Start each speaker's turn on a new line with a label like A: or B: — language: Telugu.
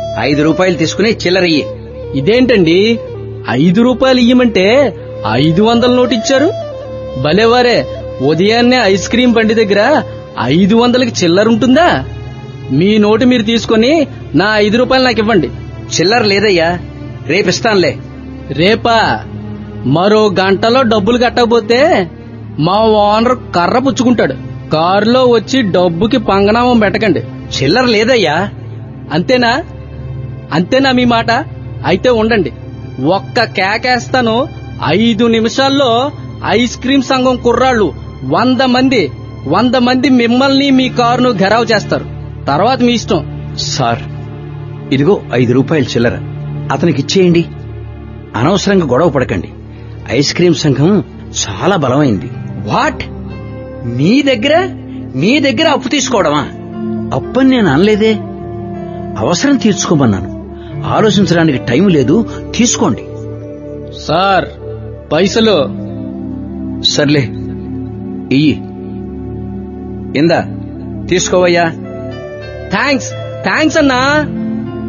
A: ఐదు రూపాయలు తీసుకుని చిల్లరయ్యి
B: ఇదేంటండి ఐదు రూపాయలు ఇయ్యమంటే ఐదు వందల నోటు ఇచ్చారు భలేవారే ఉదయాన్నే ఐస్ క్రీం బండి దగ్గర ఐదు వందలకి చిల్లర ఉంటుందా మీ నోటు మీరు తీసుకొని నా ఐదు రూపాయలు నాకు ఇవ్వండి
A: చిల్లర లేదయ్యా రేపిస్తానులే
B: రేపా మరో గంటలో డబ్బులు కట్టకపోతే మా ఓనర్ కర్ర పుచ్చుకుంటాడు కారులో వచ్చి డబ్బుకి పంగనామం పెట్టకండి
A: చిల్లర లేదయ్యా
B: అంతేనా అంతేనా మీ మాట అయితే ఉండండి ఒక్క కేకేస్తాను ఐదు నిమిషాల్లో ఐస్ క్రీం సంఘం కుర్రాళ్ళు వంద మంది వంద మంది మిమ్మల్ని మీ కారును ఘెరావ్ చేస్తారు తర్వాత మీ ఇష్టం
A: సార్ ఇదిగో ఐదు రూపాయలు చిల్లర అతనికి ఇచ్చేయండి అనవసరంగా గొడవ పడకండి ఐస్ క్రీం సంఘం చాలా బలమైంది వాట్ మీ దగ్గర మీ దగ్గర అప్పు తీసుకోవడమా అప్పని నేను అనలేదే అవసరం తీర్చుకోమన్నాను ఆలోచించడానికి టైం లేదు తీసుకోండి
B: సార్ పైసలు
A: సర్లే ఇయ్యి ఇందా తీసుకోవయ్యా
B: థ్యాంక్స్ థ్యాంక్స్ అన్నా